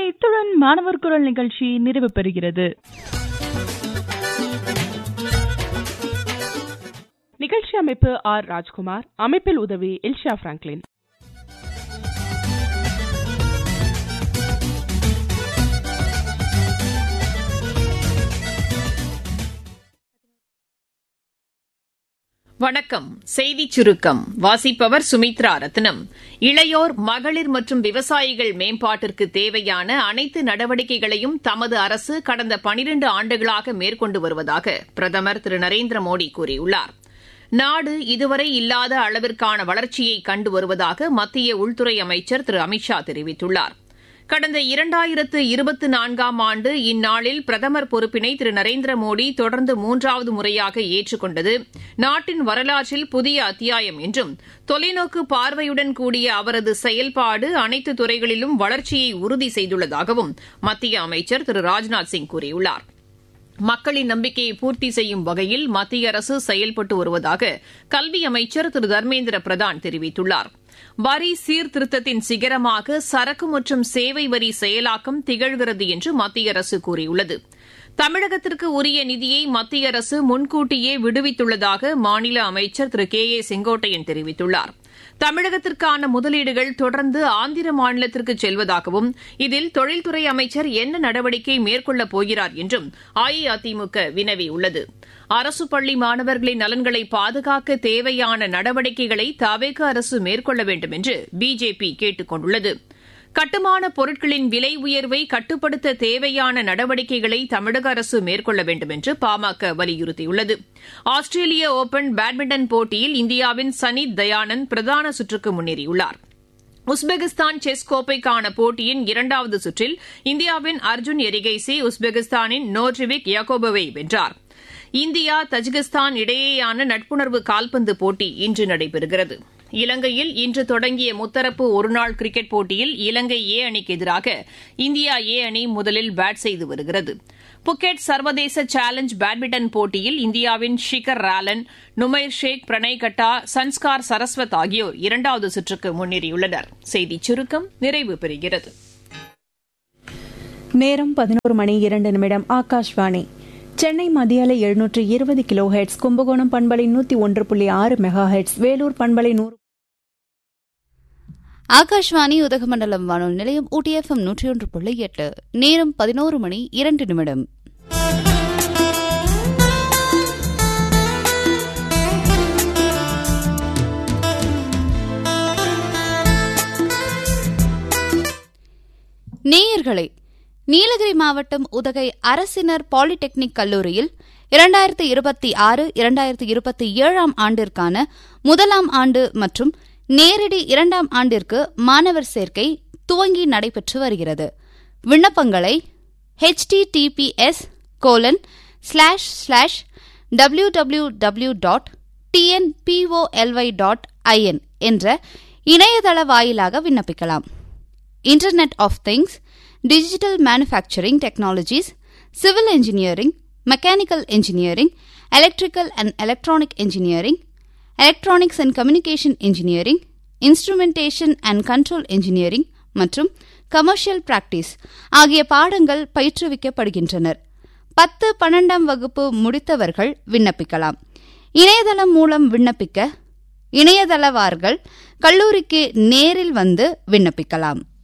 இத்துடன் மாணவர் குரல் நிகழ்ச்சி நிறைவு பெறுகிறது நிகழ்ச்சி அமைப்பு ஆர் ராஜ்குமார் அமைப்பில் உதவி இல்ஷா பிராங்க்லின் வணக்கம் செய்திச் சுருக்கம் வாசிப்பவர் சுமித்ரா ரத்னம் இளையோர் மகளிர் மற்றும் விவசாயிகள் மேம்பாட்டிற்கு தேவையான அனைத்து நடவடிக்கைகளையும் தமது அரசு கடந்த பனிரண்டு ஆண்டுகளாக மேற்கொண்டு வருவதாக பிரதமர் திரு நரேந்திர மோடி கூறியுள்ளார் நாடு இதுவரை இல்லாத அளவிற்கான வளர்ச்சியை கண்டு வருவதாக மத்திய உள்துறை அமைச்சர் திரு அமித் ஷா தெரிவித்துள்ளார் கடந்த இரண்டாயிரத்து இருபத்தி நான்காம் ஆண்டு இந்நாளில் பிரதமர் பொறுப்பினை திரு நரேந்திர மோடி தொடர்ந்து மூன்றாவது முறையாக ஏற்றுக்கொண்டது நாட்டின் வரலாற்றில் புதிய அத்தியாயம் என்றும் தொலைநோக்கு பார்வையுடன் கூடிய அவரது செயல்பாடு அனைத்து துறைகளிலும் வளர்ச்சியை உறுதி செய்துள்ளதாகவும் மத்திய அமைச்சர் திரு ராஜ்நாத் சிங் கூறியுள்ளார் மக்களின் நம்பிக்கையை பூர்த்தி செய்யும் வகையில் மத்திய அரசு செயல்பட்டு வருவதாக கல்வி அமைச்சர் திரு தர்மேந்திர பிரதான் தெரிவித்துள்ளார் வரி சீர்திருத்தத்தின் சிகரமாக சரக்கு மற்றும் சேவை வரி செயலாக்கம் திகழ்கிறது என்று மத்திய அரசு கூறியுள்ளது தமிழகத்திற்கு உரிய நிதியை மத்திய அரசு முன்கூட்டியே விடுவித்துள்ளதாக மாநில அமைச்சர் திரு கே ஏ செங்கோட்டையன் தெரிவித்துள்ளார் தமிழகத்திற்கான முதலீடுகள் தொடர்ந்து ஆந்திர மாநிலத்திற்கு செல்வதாகவும் இதில் தொழில்துறை அமைச்சர் என்ன நடவடிக்கை மேற்கொள்ளப் போகிறார் என்றும் அஇஅதிமுக வினவியுள்ளது அரசு பள்ளி மாணவர்களின் நலன்களை பாதுகாக்க தேவையான நடவடிக்கைகளை தவேக அரசு மேற்கொள்ள வேண்டும் என்று பிஜேபி கேட்டுக் கொண்டுள்ளது கட்டுமான பொருட்களின் விலை உயர்வை கட்டுப்படுத்த தேவையான நடவடிக்கைகளை தமிழக அரசு மேற்கொள்ள வேண்டும் என்று பாமக வலியுறுத்தியுள்ளது ஆஸ்திரேலிய ஓபன் பேட்மிண்டன் போட்டியில் இந்தியாவின் சனித் தயானந்த் பிரதான சுற்றுக்கு முன்னேறியுள்ளார் உஸ்பெகிஸ்தான் செஸ் கோப்பைக்கான போட்டியின் இரண்டாவது சுற்றில் இந்தியாவின் அர்ஜுன் எரிகைசி உஸ்பெகிஸ்தானின் நோட்ரிவிக் யாகோபோவை வென்றார் இந்தியா தஜிகிஸ்தான் இடையேயான நட்புணர்வு கால்பந்து போட்டி இன்று நடைபெறுகிறது இலங்கையில் இன்று தொடங்கிய முத்தரப்பு ஒருநாள் கிரிக்கெட் போட்டியில் இலங்கை ஏ அணிக்கு எதிராக இந்தியா ஏ அணி முதலில் பேட் செய்து வருகிறது புக்கெட் சர்வதேச சேலஞ்ச் பேட்மிண்டன் போட்டியில் இந்தியாவின் ஷிகர் ராலன் நுமைர் ஷேக் பிரணய் கட்டா சன்ஸ்கார் சரஸ்வத் ஆகியோர் இரண்டாவது சுற்றுக்கு முன்னேறியுள்ளனர் செய்திச் சுருக்கம் நிறைவு பெறுகிறது நேரம் பதினோரு மணி இரண்டு நிமிடம் ஆகாஷ்வாணி சென்னை மத்திய அலை எழுநூற்று இருபது கிலோ ஹெட்ஸ் கும்பகோணம் பண்பலை நூத்தி ஒன்று புள்ளி ஆறு மெகா ஹெட்ஸ் வேலூர் பண்பலை நூறு ஆகாஷ்வாணி உதகமண்டலம் வானொலி நிலையம் ஊட்டி எஃப்எம் நூற்றி ஒன்று புள்ளி எட்டு நேரம் பதினோரு மணி இரண்டு நிமிடம் நேயர்களே நீலகிரி மாவட்டம் உதகை அரசினர் பாலிடெக்னிக் கல்லூரியில் இரண்டாயிரத்து இருபத்தி ஆறு இரண்டாயிரத்து இருபத்தி ஏழாம் ஆண்டிற்கான முதலாம் ஆண்டு மற்றும் நேரடி இரண்டாம் ஆண்டிற்கு மாணவர் சேர்க்கை துவங்கி நடைபெற்று வருகிறது விண்ணப்பங்களை HTTPS colon slash slash W W W dot TNPOLY dot IN என்ற இணையதள வாயிலாக விண்ணப்பிக்கலாம் internet of things digital manufacturing technologies civil engineering mechanical engineering electrical and electronic engineering electronics and communication engineering instrumentation and control engineering மற்றும் commercial practice ஆகிய பாடங்கள் பயிற்றுவிக்கப்படுகின்றனர் பத்து பன்னெண்டாம் வகுப்பு முடித்தவர்கள் விண்ணப்பிக்கலாம் இணையதளம் மூலம் விண்ணப்பிக்க இணையதளவார்கள் கல்லூரிக்கு நேரில் வந்து விண்ணப்பிக்கலாம்